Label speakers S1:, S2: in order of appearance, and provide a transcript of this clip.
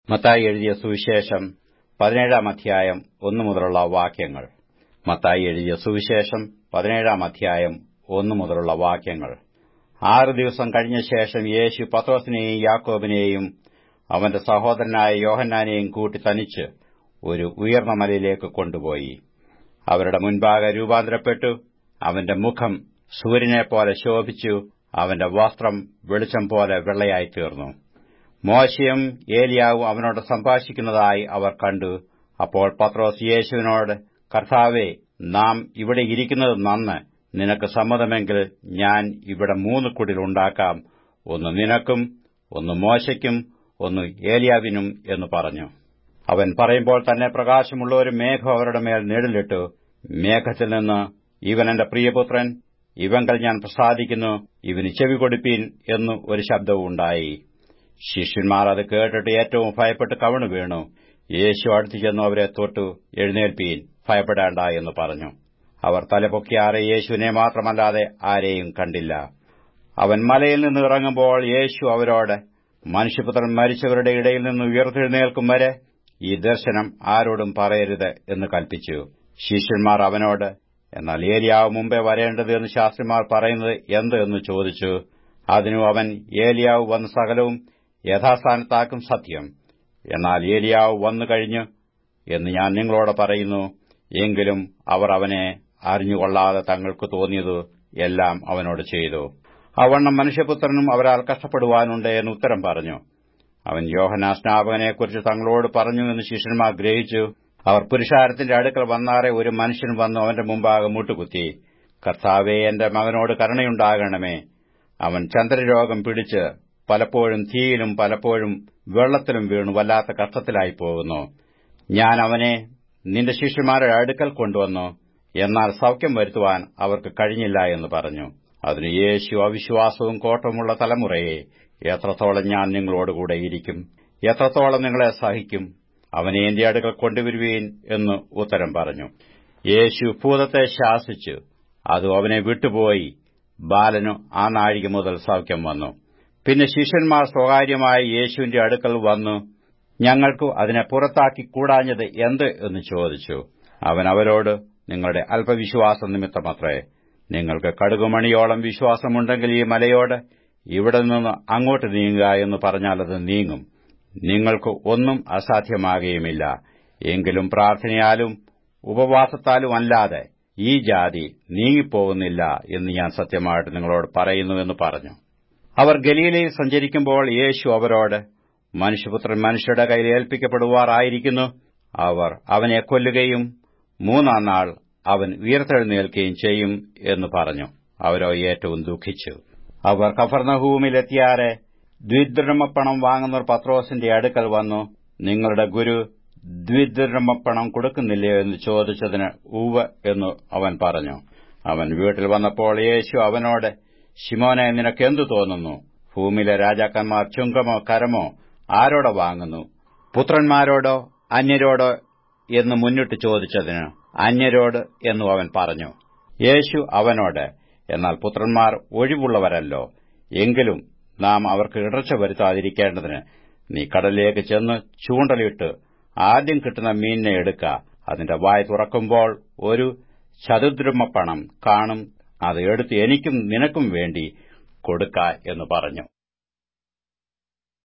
S1: മത്തായി എഴുതിയ സുവിശേഷം പതിനേഴാം അധ്യായം ഒന്നു മുതലുള്ള വാക്യങ്ങൾ മത്തായി എഴുതിയ സുവിശേഷം പതിനേഴാം അധ്യായം ഒന്നു മുതലുള്ള വാക്യങ്ങൾ ആറ് ദിവസം കഴിഞ്ഞ ശേഷം യേശു പത്രോസിനെയും യാക്കോബിനെയും അവന്റെ സഹോദരനായ യോഹന്നാനെയും കൂട്ടി തനിച്ച് ഒരു ഉയർന്ന മലയിലേക്ക് കൊണ്ടുപോയി അവരുടെ മുൻപാകെ രൂപാന്തരപ്പെട്ടു അവന്റെ മുഖം സൂര്യനെപ്പോലെ ശോഭിച്ചു അവന്റെ വസ്ത്രം വെളിച്ചം പോലെ വെള്ളയായിത്തീർന്നു മോശയും ഏലിയാവും അവനോട് സംഭാഷിക്കുന്നതായി അവർ കണ്ടു അപ്പോൾ പത്രോസ് യേശുവിനോട് കർത്താവെ നാം ഇവിടെ ഇരിക്കുന്നത് നന്ന് നിനക്ക് സമ്മതമെങ്കിൽ ഞാൻ ഇവിടെ മൂന്ന് കുടിലുണ്ടാക്കാം ഒന്ന് നിനക്കും ഒന്ന് മോശയ്ക്കും ഒന്ന് ഏലിയാവിനും എന്ന് പറഞ്ഞു അവൻ പറയുമ്പോൾ തന്നെ പ്രകാശമുള്ള ഒരു മേഘം അവരുടെ മേൽ നിഴലിട്ടു മേഘത്തിൽ നിന്ന് ഇവൻ എന്റെ പ്രിയപുത്രൻ ഇവങ്കൽ ഞാൻ പ്രസാദിക്കുന്നു ഇവന് ചെവി കൊടുപ്പീൻ എന്നു ഒരു ശബ്ദവും ഉണ്ടായി ശിഷ്യന്മാർ അത് കേട്ടിട്ട് ഏറ്റവും ഭയപ്പെട്ട് കവണു വീണു യേശു അടുത്തു ചെന്നു അവരെ തൊട്ടു എഴുന്നേൽപ്പീൻ ഭയപ്പെടേണ്ട എന്ന് പറഞ്ഞു അവർ തലപൊക്കിയാറെ യേശുവിനെ മാത്രമല്ലാതെ ആരെയും കണ്ടില്ല അവൻ മലയിൽ നിന്ന് ഇറങ്ങുമ്പോൾ യേശു അവരോട് മനുഷ്യപുത്രൻ മരിച്ചവരുടെ ഇടയിൽ നിന്ന് ഉയർത്തെഴുന്നേൽക്കും വരെ ഈ ദർശനം ആരോടും പറയരുത് എന്ന് കൽപ്പിച്ചു ശിഷ്യന്മാർ അവനോട് എന്നാൽ ഏലിയാവ് മുമ്പേ വരേണ്ടത് എന്ന് ശാസ്ത്രിമാർ പറയുന്നത് എന്ത് എന്ന് ചോദിച്ചു അതിനു അവൻ ഏലിയാവ് വന്ന സകലവും യഥാസ്ഥാനത്താക്കും സത്യം എന്നാൽ ഏലിയാവ് വന്നു കഴിഞ്ഞു എന്ന് ഞാൻ നിങ്ങളോട് പറയുന്നു എങ്കിലും അവർ അവനെ അറിഞ്ഞുകൊള്ളാതെ തങ്ങൾക്ക് തോന്നിയത് എല്ലാം അവനോട് ചെയ്തു അവണ്ണം മനുഷ്യപുത്രനും അവരാൽ കഷ്ടപ്പെടുവാനുണ്ട് എന്ന് ഉത്തരം പറഞ്ഞു അവൻ യോഹനാ സ്നാപകനെക്കുറിച്ച് തങ്ങളോട് പറഞ്ഞു എന്ന് ശിഷ്യന്മാർ ഗ്രഹിച്ചു അവർ പുരുഷാരത്തിന്റെ അടുക്കൽ വന്നാറെ ഒരു മനുഷ്യൻ വന്നു അവന്റെ മുമ്പാകെ മുട്ടുകുത്തി കർത്താവെ എന്റെ മകനോട് കരുണയുണ്ടാകണമേ അവൻ ചന്ദ്രരോഗം പിടിച്ച് പലപ്പോഴും തീയിലും പലപ്പോഴും വെള്ളത്തിലും വീണു വല്ലാത്ത കഷ്ടത്തിലായി പോകുന്നു ഞാൻ അവനെ നിന്റെ ശിഷ്യന്മാരുടെ അടുക്കൽ കൊണ്ടുവന്നു എന്നാൽ സൌഖ്യം വരുത്തുവാൻ അവർക്ക് കഴിഞ്ഞില്ല എന്ന് പറഞ്ഞു അതിന് യേശു അവിശ്വാസവും കോട്ടമുള്ള തലമുറയെ എത്രത്തോളം ഞാൻ നിങ്ങളോടുകൂടെ ഇരിക്കും എത്രത്തോളം നിങ്ങളെ സഹിക്കും അവനെ എന്റെ അടുക്കൽ കൊണ്ടുവരുവീൻ എന്ന് ഉത്തരം പറഞ്ഞു യേശു ഭൂതത്തെ ശാസിച്ചു അത് അവനെ വിട്ടുപോയി ബാലനു ആ നാഴിക മുതൽ സൌഖ്യം വന്നു പിന്നെ ശിഷ്യന്മാർ സ്വകാര്യമായി യേശുവിന്റെ അടുക്കൽ വന്നു ഞങ്ങൾക്ക് അതിനെ പുറത്താക്കി കൂടാഞ്ഞത് എന്ത് എന്ന് ചോദിച്ചു അവൻ അവരോട് നിങ്ങളുടെ അല്പവിശ്വാസ നിമിത്തമത്രേ നിങ്ങൾക്ക് കടുകുമണിയോളം വിശ്വാസമുണ്ടെങ്കിൽ ഈ മലയോട് ഇവിടെ നിന്ന് അങ്ങോട്ട് നീങ്ങുക എന്ന് പറഞ്ഞാൽ അത് നീങ്ങും നിങ്ങൾക്ക് ഒന്നും അസാധ്യമാകുകയുമില്ല എങ്കിലും പ്രാർത്ഥനയാലും ഉപവാസത്താലും അല്ലാതെ ഈ ജാതി നീങ്ങിപ്പോകുന്നില്ല എന്ന് ഞാൻ സത്യമായിട്ട് നിങ്ങളോട് പറയുന്നുവെന്ന് പറഞ്ഞു അവർ ഗലീലയിൽ സഞ്ചരിക്കുമ്പോൾ യേശു അവരോട് മനുഷ്യപുത്രൻ മനുഷ്യരുടെ കയ്യിൽ ഏൽപ്പിക്കപ്പെടുവാറായിരിക്കുന്നു അവർ അവനെ കൊല്ലുകയും മൂന്നാം നാൾ അവൻ ഉയർത്തെഴുന്നേൽക്കുകയും ചെയ്യും എന്ന് പറഞ്ഞു അവരോ ഏറ്റവും ദുഃഖിച്ചു അവർ കഫർണഹൂമിലെത്തിയാറെ ദ്വിദ്രമപ്പണം വാങ്ങുന്നവർ പത്രോസിന്റെ അടുക്കൽ വന്നു നിങ്ങളുടെ ഗുരു ദ്വിദ്രമപ്പണം കൊടുക്കുന്നില്ലയോ എന്ന് ചോദിച്ചതിന് ഉവ എന്ന് അവൻ പറഞ്ഞു അവൻ വീട്ടിൽ വന്നപ്പോൾ യേശു അവനോട് ശിമോനെ നിനക്കെന്തു തോന്നുന്നു ഭൂമിയിലെ രാജാക്കന്മാർ ചുങ്കമോ കരമോ ആരോടോ വാങ്ങുന്നു പുത്രന്മാരോടോ അന്യരോടോ എന്ന് മുന്നിട്ട് ചോദിച്ചതിന് അന്യരോട് എന്നു അവൻ പറഞ്ഞു യേശു അവനോട് എന്നാൽ പുത്രന്മാർ ഒഴിവുള്ളവരല്ലോ എങ്കിലും നാം അവർക്ക് ഇടർച്ച വരുത്താതിരിക്കേണ്ടതിന് നീ കടലിലേക്ക് ചെന്ന് ചൂണ്ടലിട്ട് ആദ്യം കിട്ടുന്ന മീനിനെ എടുക്ക അതിന്റെ വായ തുറക്കുമ്പോൾ ഒരു ചതുദ്രമ പണം കാണും അത് എടുത്ത് എനിക്കും നിനക്കും വേണ്ടി കൊടുക്ക എന്ന് പറഞ്ഞു